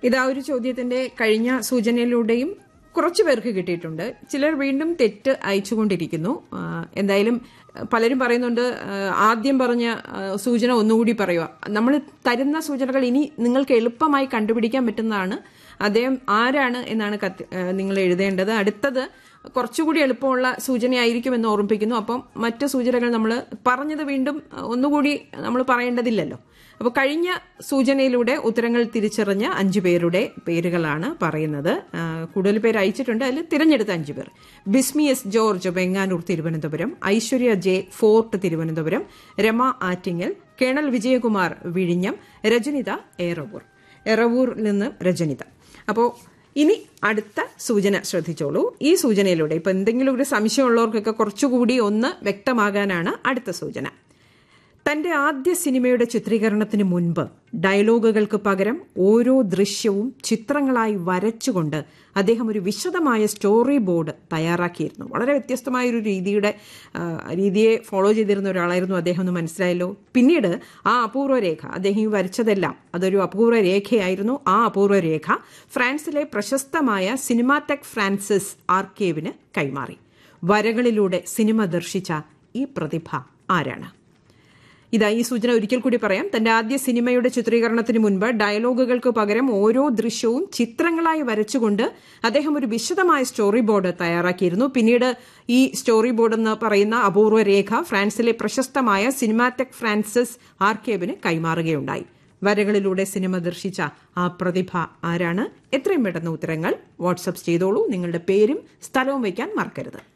ഇതാ ഒരു ചോദ്യത്തിന്റെ കഴിഞ്ഞ സൂചനയിലൂടെയും കുറച്ചു പേർക്ക് കിട്ടിയിട്ടുണ്ട് ചിലർ വീണ്ടും തെറ്റ് അയച്ചുകൊണ്ടിരിക്കുന്നു ആ, എന്തായാലും പലരും പറയുന്നുണ്ട് ആ, ആദ്യം പറഞ്ഞ ആ, സൂചന ഒന്നുകൂടി പറയുക നമ്മൾ തരുന്ന സൂചനകൾ ഇനി നിങ്ങൾക്ക് എളുപ്പമായി കണ്ടുപിടിക്കാൻ പറ്റുന്നതാണ് അദ്ദേഹം ആരാണ് എന്നാണ് കത്ത് ആ, നിങ്ങൾ എഴുതേണ്ടത് അടുത്തത് കുറച്ചുകൂടി എളുപ്പമുള്ള സൂചനയായിരിക്കും എന്ന് ഓർമ്മിപ്പിക്കുന്നു അപ്പം മറ്റു സൂചനകൾ നമ്മൾ പറഞ്ഞത് വീണ്ടും ഒന്നുകൂടി നമ്മൾ പറയേണ്ടതില്ലല്ലോ അപ്പോൾ കഴിഞ്ഞ സൂചനയിലൂടെ ഉത്തരങ്ങൾ തിരിച്ചറിഞ്ഞ അഞ്ചു പേരുടെ പേരുകളാണ് പറയുന്നത് ആ, കൂടുതൽ പേര് അയച്ചിട്ടുണ്ട് അതിൽ തിരഞ്ഞെടുത്ത അഞ്ചു പേർ Bismi S George Venganoor Thiruvananthapuram Aishwarya J Fort Thiruvananthapuram Rama Attingal colonel Vijayakumar വിഴിഞ്ഞം രജനിത ഏറവൂർ എറവൂരിൽ നിന്ന് രജനിത അപ്പോൾ ഇനി അടുത്ത സൂചന ശ്രദ്ധിച്ചോളൂ ഈ സൂചനയിലൂടെ ഇപ്പൊ എന്തെങ്കിലും ഒരു സംശയമുള്ളവർക്കൊക്കെ കുറച്ചുകൂടി ഒന്ന് വ്യക്തമാകാനാണ് അടുത്ത സൂചന തന്റെ ആദ്യ സിനിമയുടെ ചിത്രീകരണത്തിന് മുൻപ് ഡയലോഗുകൾക്ക് പകരം ഓരോ ദൃശ്യവും ചിത്രങ്ങളായി വരച്ചുകൊണ്ട് അദ്ദേഹം ഒരു വിശദമായ സ്റ്റോറി ബോർഡ് തയ്യാറാക്കിയിരുന്നു വളരെ വ്യത്യസ്തമായ ഒരു രീതിയുടെ ആ, രീതിയെ ഫോളോ ചെയ്തിരുന്ന ഒരാളായിരുന്നു അദ്ദേഹം എന്ന് മനസ്സിലായല്ലോ പിന്നീട് ആ അപൂർവ രേഖ അദ്ദേഹം ഈ വരച്ചതെല്ലാം അതൊരു അപൂർവ രേഖയായിരുന്നു ആ അപൂർവ രേഖ ഫ്രാൻസിലെ പ്രശസ്തമായ സിനിമാടെക് ഫ്രാൻസിസ് ആർക്കേവിന് കൈമാറി വരകളിലൂടെ സിനിമ ദർശിച്ച ഈ പ്രതിഭ ആരാണ് ഇതാ ഈ സൂചന ഒരിക്കൽ കൂടി പറയാം തന്റെ ആദ്യ സിനിമയുടെ ചിത്രീകരണത്തിന് മുൻപ് ഡയലോഗുകൾക്ക് പകരം ഓരോ ദൃശ്യവും ചിത്രങ്ങളായി വരച്ചുകൊണ്ട് അദ്ദേഹം ഒരു വിശദമായ സ്റ്റോറി ബോർഡ് തയ്യാറാക്കിയിരുന്നു പിന്നീട് ഈ സ്റ്റോറി ബോർഡ് എന്ന് പറയുന്ന അപൂർവ രേഖ ഫ്രാൻസിലെ പ്രശസ്തമായ സിനിമാടെക് ഫ്രാൻസിസ് ആർക്കേബിന് കൈമാറുകയുണ്ടായി വരകളിലൂടെ സിനിമ ദർശിച്ച ആ പ്രതിഭ ആരാണ് എത്രയും പെട്ടെന്ന് ഉത്തരങ്ങൾ വാട്സപ്പ് ചെയ്തോളൂ നിങ്ങളുടെ പേരും സ്ഥലവും വയ്ക്കാൻ മറക്കരുത്